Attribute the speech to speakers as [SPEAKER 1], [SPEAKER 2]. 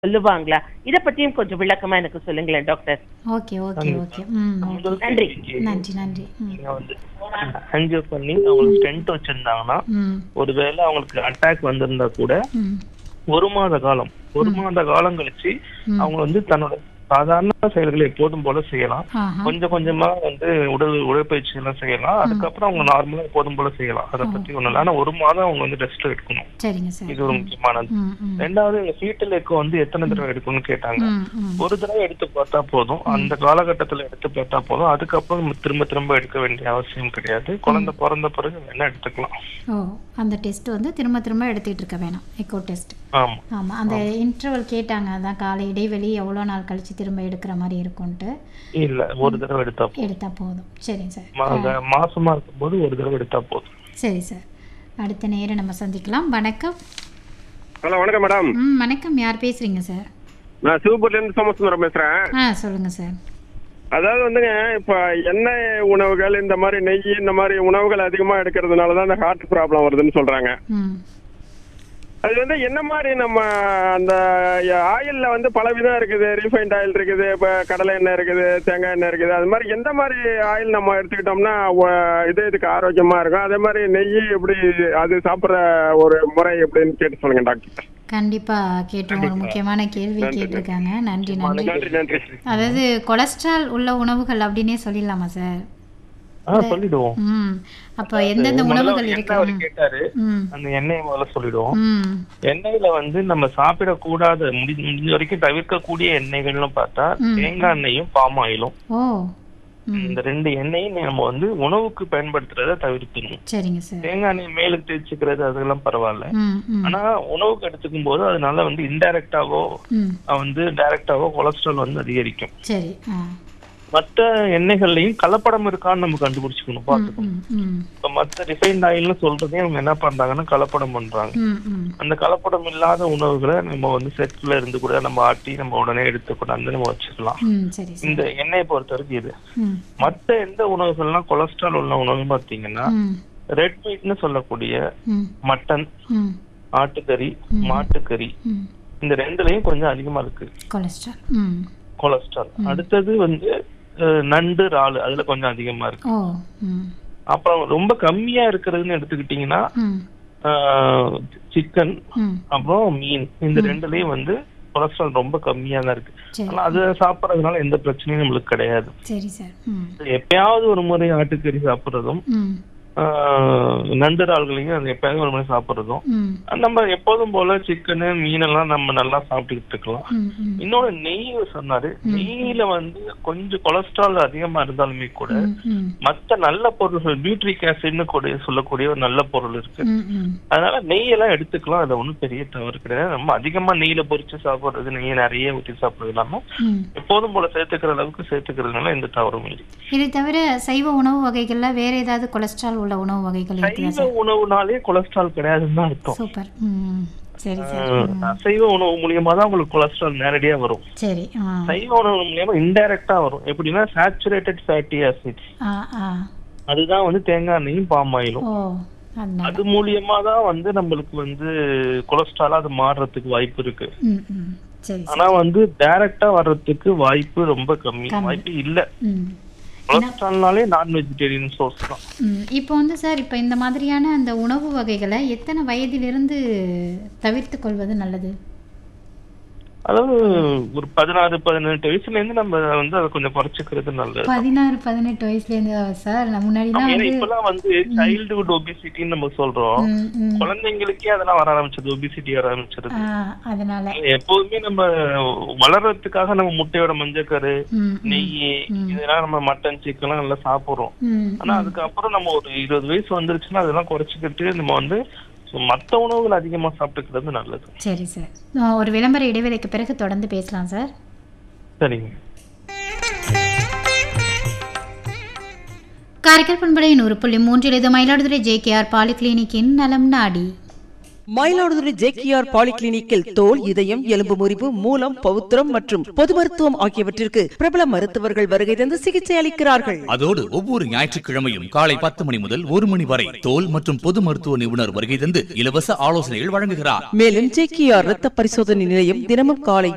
[SPEAKER 1] சொல்லுவாங்களா இத பத்தியும் கொஞ்சம் விளக்கமா எனக்கு சொல்லுங்களேன் டாக்டர்
[SPEAKER 2] ஓகே ஓகே ஓகே ம்
[SPEAKER 1] நன்றி.
[SPEAKER 2] நன்றி நன்றி ம்
[SPEAKER 3] நீங்க வந்து ஆன்ஜியோ பண்ணி அவங்களுக்கு ஸ்டென்ட் வச்சிருந்தாங்கன்னா
[SPEAKER 2] ம்
[SPEAKER 3] ஒருவேளை அவங்களுக்கு அட்டாக் வந்திருந்தா கூட
[SPEAKER 2] ம்
[SPEAKER 3] ஒரு மாத காலம் ஒரு மாத காலம் கழிச்சு அவங்க வந்து தன்னோட சாதாரண செயல்களை எப்போதும் போல செய்யலாம்
[SPEAKER 2] ஆஹா
[SPEAKER 3] கொஞ்சம் கொஞ்சமா வந்து உடல் உடற்பயிற்சி எல்லாம் செய்யலாம் அதுக்கப்புறம் அவங்க நார்மலா எப்போதும் போல செய்யலாம் அதை பத்தி ஒண்ணும் இல்லை ஆனா ஒரு மாதம் அவங்க வந்து ரெஸ்ட் எடுக்கணும்
[SPEAKER 2] சரிங்க சார்
[SPEAKER 3] இது ஒரு முக்கியமானது
[SPEAKER 2] ம் ம்
[SPEAKER 3] ரெண்டாவது எங்க ஃபீட்டல் எக்கோ வந்து எத்தனை தடவை எடுக்கணும்னு கேட்டாங்க
[SPEAKER 2] ம் ம்
[SPEAKER 3] ஒரு தடவை எடுத்து பார்த்தா போதும் அந்த காலகட்டத்துல எடுத்து பார்த்தா போதும் அதுக்கப்புறம் நம்ம திரும்ப திரும்ப எடுக்க வேண்டிய அவசியம் கிடையாது குழந்தை பிறந்த பிறகு வேணா எடுத்துக்கலாம்
[SPEAKER 2] ஓ அந்த டெஸ்ட் வந்து திரும்ப திரும்ப எடுத்துக்கிட்டு இருக்க வேணாம் எக்கோ டெஸ்ட்
[SPEAKER 3] ஆமா
[SPEAKER 2] ஆமாம் அந்த இன்டர்வல் கேட்டாங்க அதான் காலை இடைவெளி எவ்வளோ நாள் கழிச்சு திரும்ப எடுக்கிற மாதிரி இருக்கும்ன்ட்டு
[SPEAKER 3] இல்ல ஒரு தடவை எடுத்தா போதும்
[SPEAKER 2] எடுத்தால் போதும் சரிங்க சார்
[SPEAKER 3] மா- அந்த மாசமா இருக்கும்போது ஒரு தடவை எடுத்தா போதும்
[SPEAKER 2] சரி சார் அடுத்த நேரம் நம்ம சந்திக்கலாம் வணக்கம்
[SPEAKER 4] ஹலோ வணக்கம் மேடம்
[SPEAKER 2] ம் வணக்கம் யார் பேசுகிறீங்க சார்
[SPEAKER 4] நான் சிவபுரில இருந்து சோமசுந்தரம் பேசுறேன்
[SPEAKER 2] ஆ சொல்லுங்கள் சார்
[SPEAKER 4] அதாவது வந்துங்க இப்ப எண்ணெய் உணவுகள் இந்த மாதிரி நெய் இந்த மாதிரி உணவுகள் அதிகமா எடுக்கிறதுனால தான் இந்த ஹார்ட் ப்ராப்ளம் வருதுன்னு சொல்றாங்க
[SPEAKER 2] ம்
[SPEAKER 4] அது வந்து என்ன மாதிரி நம்ம அந்த ஆயில்ல வந்து பல விதம் இருக்குது ரீஃபைண்ட் ஆயில் இருக்குது இப்ப கடலை எண்ணெய் இருக்குது தேங்காய் எண்ணெய் இருக்குது அது மாதிரி எந்த மாதிரி ஆயில் நம்ம எடுத்துக்கிட்டோம்னா ஒ- இது இதுக்கு ஆரோக்கியமா இருக்கும் அதே மாதிரி நெய் எப்படி அது சாப்பிட்ற ஒரு முறை எப்படின்னு கேட்டு சொல்லுங்க டாக்டர்
[SPEAKER 2] கண்டிப்பாக கேட்டோம் ஒரு முக்கியமான கேள்வி கேட்டிருக்காங்க நன்றி நன்றி
[SPEAKER 4] நன்றி நன்றி
[SPEAKER 2] அதாவது கொலஸ்ட்ரால் உள்ள உணவுகள் அப்படின்னே சொல்லிடலாமா சார்
[SPEAKER 3] ஆஹ் சொல்லிடுவோம்
[SPEAKER 2] ம் அப்போ எந்தெந்த
[SPEAKER 3] முதல்ல
[SPEAKER 2] உணவுகள்
[SPEAKER 3] ஒரு
[SPEAKER 2] இருக்கு
[SPEAKER 3] எண்ணெய் அவரு கேட்டாரு
[SPEAKER 2] ம்
[SPEAKER 3] அந்த எண்ணெயை முதல்ல சொல்லிடுவோம்
[SPEAKER 2] ம்
[SPEAKER 3] எண்ணெயில வந்து நம்ம சாப்பிடக்கூடாத முடி முடிஞ்ச வரைக்கும் தவிர்க்கக்கூடிய எண்ணெய்கள்னு பார்த்தா தேங்காய் எண்ணெயும் பாம் ஆயிலும்
[SPEAKER 2] ஓ ம்
[SPEAKER 3] இந்த ரெண்டு எண்ணெயும் நம்ம வந்து உணவுக்கு பயன்படுத்துறத தவிர்க்கணும்
[SPEAKER 2] சரிங்க சார்
[SPEAKER 3] தேங்காய் எண்ணெய் மேலுக்கு தேய்ச்சிக்கிறது அதெல்லாம் பரவாயில்ல
[SPEAKER 2] ம் ம்
[SPEAKER 3] ஆனா உணவுக்கு எடுத்துக்கும் போது அதனால வந்து இன்டைரக்டாவோ
[SPEAKER 2] ம்
[SPEAKER 3] வந்து டைரக்டாவோ கொலஸ்ட்ரால் வந்து அதிகரிக்கும்
[SPEAKER 2] சரி ஆ
[SPEAKER 3] மத்த எண்ணெய்கள்லயும் கலப்படம் இருக்கான்னு நம்ம கண்டுபிடிச்சுக்கணும்
[SPEAKER 2] ம்
[SPEAKER 3] பார்த்துக்கணும்
[SPEAKER 2] ம் ம்
[SPEAKER 3] இப்ப மத்த ரிஃபைன்ட் ஆயில்னு சொல்றதே அவங்க என்ன பண்றாங்கன்னா கலப்படம் பண்றாங்க
[SPEAKER 2] ம் ம்
[SPEAKER 3] அந்த கலப்படம் இல்லாத உணவுகளை நம்ம வந்து செட்ல இருந்து கூட நம்ம ஆட்டி நம்ம உடனே எடுத்து கொண்டாந்து நம்ம வச்சுக்கலாம்
[SPEAKER 2] ம் சரி சார்
[SPEAKER 3] இந்த எண்ணெயை பொறுத்த வரைக்கும் இது
[SPEAKER 2] ம்
[SPEAKER 3] மத்த எந்த உணவுகள்லாம் கொலஸ்ட்ரால் உள்ள உணவு பார்த்தீங்கன்னா
[SPEAKER 2] ம்
[SPEAKER 3] ரெட் மீட்னு சொல்லக்கூடிய
[SPEAKER 2] ம்
[SPEAKER 3] மட்டன்
[SPEAKER 2] ம்
[SPEAKER 3] ஆட்டுக்கறி மாட்டுக்கறி
[SPEAKER 2] ம்
[SPEAKER 3] இந்த ரெண்டுலயும் கொஞ்சம் அதிகமா இருக்கு
[SPEAKER 2] கொலஸ்ட்ரால் ம்
[SPEAKER 3] கொலஸ்ட்ரால் அடுத்தது வந்து அஹ், நண்டு இறாலு அதுல கொஞ்சம் அதிகமா இருக்கு
[SPEAKER 2] ஓ ம்
[SPEAKER 3] அப்புறம் ரொம்ப கம்மியா இருக்கிறதுன்னு எடுத்துக்கிட்டீங்கன்னா
[SPEAKER 2] ம்
[SPEAKER 3] சிக்கன்
[SPEAKER 2] ம்
[SPEAKER 3] அப்புறம் மீன் இந்த ரெண்டுலயும் வந்து கொலஸ்ட்ரால் ரொம்ப கம்மியா தான் இருக்கு
[SPEAKER 2] சரி
[SPEAKER 3] ஆனா அது சாப்பிடறதுனால எந்த பிரச்சனையும் நம்மளுக்கு கிடையாது
[SPEAKER 2] சரி சார் ம்
[SPEAKER 3] எப்பயாவது ஒரு முறை ஆட்டுக்கறி சாப்பிடுறதும்
[SPEAKER 2] ம்
[SPEAKER 3] ஆஹ், நண்டு இறால்களையும் அது எப்பயாவது ஒரு முறை சாப்பிடுறதும்
[SPEAKER 2] ம்
[SPEAKER 3] நம்ம எப்போதும் போல சிக்கனு மீனெல்லாம் நம்ம நல்லா சாப்பிட்டுக்கிட்டு இருக்கலாம்
[SPEAKER 2] ம் ம்
[SPEAKER 3] இன்னொரு நெய் சொன்னாரு நெய்யில வந்து கொஞ்சம் கொலஸ்ட்ரால் அதிகமா இருந்தாலுமே கூட
[SPEAKER 2] ம் ம்
[SPEAKER 3] மத்த நல்ல பொருள்கள் பியூட்ரிக் ஆசிட்னு கூட சொல்லக்கூடிய ஒரு நல்ல பொருள் இருக்கு
[SPEAKER 2] ம் ம்
[SPEAKER 3] அதனால நெய் எல்லாம் எடுத்துக்கலாம் அது ஒண்ணும் பெரிய தவறு கிடையாது நம்ம அதிகமா நெய்யில பொரிச்சு சாப்பிடுறது நெய்யை நிறைய ஊற்றி சாப்பிடுறது இல்லாம
[SPEAKER 2] ம்
[SPEAKER 3] எப்போதும் போல சேர்த்துக்கிற அளவுக்கு சேர்த்துக்கிறதுனால எந்த தவறும் இல்லை
[SPEAKER 2] இதை தவிர சைவ உணவு வகைகள்ல வேற ஏதாவது கொலஸ்ட்ரால் உள்ள உணவு வகைகள் இருக்குதா
[SPEAKER 3] சைவ உணவுனாலே கொலஸ்ட்ரால் கிடையாதுன்னு தான் அர்த்தம்
[SPEAKER 2] சூப்பர் ம் சரி சார்
[SPEAKER 3] ஆஹ், அசைவ உணவு மூலியமா தான் உங்களுக்கு கொலஸ்ட்ரால் நேரடியா வரும்
[SPEAKER 2] சரி ஆ
[SPEAKER 3] சைவ உணவு மூலியமா இன்டைரக்டா வரும் எப்படின்னா சாச்சுரேட்டட் ஃபேட்டி ஆசிட்ஸ்
[SPEAKER 2] ஆ ஆ
[SPEAKER 3] அதுதான் வந்து தேங்காய் எண்ணெயும் பாம் ஆயிலும்
[SPEAKER 2] ஓ அதனால
[SPEAKER 3] அது மூலியமா தான் வந்து நம்மளுக்கு வந்து கொலஸ்ட்ரால் அது மாறுறதுக்கு வாய்ப்பு இருக்கு
[SPEAKER 2] ம் ம் சரி
[SPEAKER 3] ஆனா வந்து டைரக்டா வர்றதுக்கு வாய்ப்பு ரொம்ப கம்மி வாய்ப்பு இல்ல
[SPEAKER 2] ம்
[SPEAKER 3] கொலஸ்ட்ரால்னாலே நான் வெஜிடேரியன் சோர்ஸ் தான்
[SPEAKER 2] ம் இப்போ வந்து சார் இப்போ இந்த மாதிரியான அந்த உணவு வகைகளை எத்தனை வயதிலிருந்து தவிர்த்து கொள்வது நல்லது
[SPEAKER 3] அதாவது ஒரு பதினாறு பதினெட்டு வயசுல இருந்து நம்ம வந்து அதை கொஞ்சம் குறைச்சிக்கிறது நல்லது
[SPEAKER 2] பதினாறு பதினெட்டு வயசுலேருந்து சார் நான் முன்னாடிலாம்
[SPEAKER 3] ஏன்னா
[SPEAKER 2] வந்து
[SPEAKER 3] இப்பெல்லாம் வந்து சைல்டுஹுட் ஒபிசிட்டின்னு நம்ம சொல்றோம்
[SPEAKER 2] ம் ம்
[SPEAKER 3] குழந்தைங்களுக்கே அதெல்லாம் வர ஆரம்பிச்சது ஒபிசிட்டி வர ஆரம்பிச்சிருது
[SPEAKER 2] ஆ அதனால
[SPEAKER 3] எப்போதுமே நம்ம வளர்றதுக்காக நம்ம முட்டையோட மஞ்சக்கரு
[SPEAKER 2] ம் ம்
[SPEAKER 3] நெய் இதெல்லாம் நம்ம மட்டன் சிக்கன் எல்லாம் சாப்பிடுறோம்
[SPEAKER 2] ம்
[SPEAKER 3] ஆனா அதுக்கப்புறம் நம்ம ஒரு இருபது வயசு வந்துருச்சுன்னா அதெல்லாம் குறைச்சிக்கிட்டு நம்ம வந்து மத்த உணவுகள் அதிகமா சாப்பிட்டுக்கிறது நல்லது
[SPEAKER 2] சரி சார் ஆ, ஒரு விளம்பர இடைவேளைக்கு பிறகு தொடர்ந்து பேசலாம் சார்
[SPEAKER 3] சரிங்க
[SPEAKER 2] காரைக்கால் பண்பலை நூறு புள்ளி மூன்றில் இது மயிலாடுதுறை ஜேகேஆர் பாலிகிளினிக்கின் நலம் நாடி
[SPEAKER 5] மயிலாடுதுறை ஜேகேஆர் பாலிகிளினிக்கில் தோல் இதயம் எலும்பு முறிவு மூலம் பவுத்திரம் மற்றும் பொது மருத்துவம் ஆகியவற்றிற்கு பிரபல மருத்துவர்கள் வருகை தந்து சிகிச்சை அளிக்கிறார்கள்
[SPEAKER 6] அதோடு ஒவ்வொரு ஞாயிற்றுக்கிழமையும் காலை பத்து மணி முதல் ஒரு மணி வரை தோல் மற்றும் பொது மருத்துவ நிபுணர் வருகை தந்து இலவச ஆலோசனைகள் வழங்குகிறார்
[SPEAKER 5] மேலும் ஜேகேஆர் ரத்த பரிசோதனை நிலையம் தினமும் காலை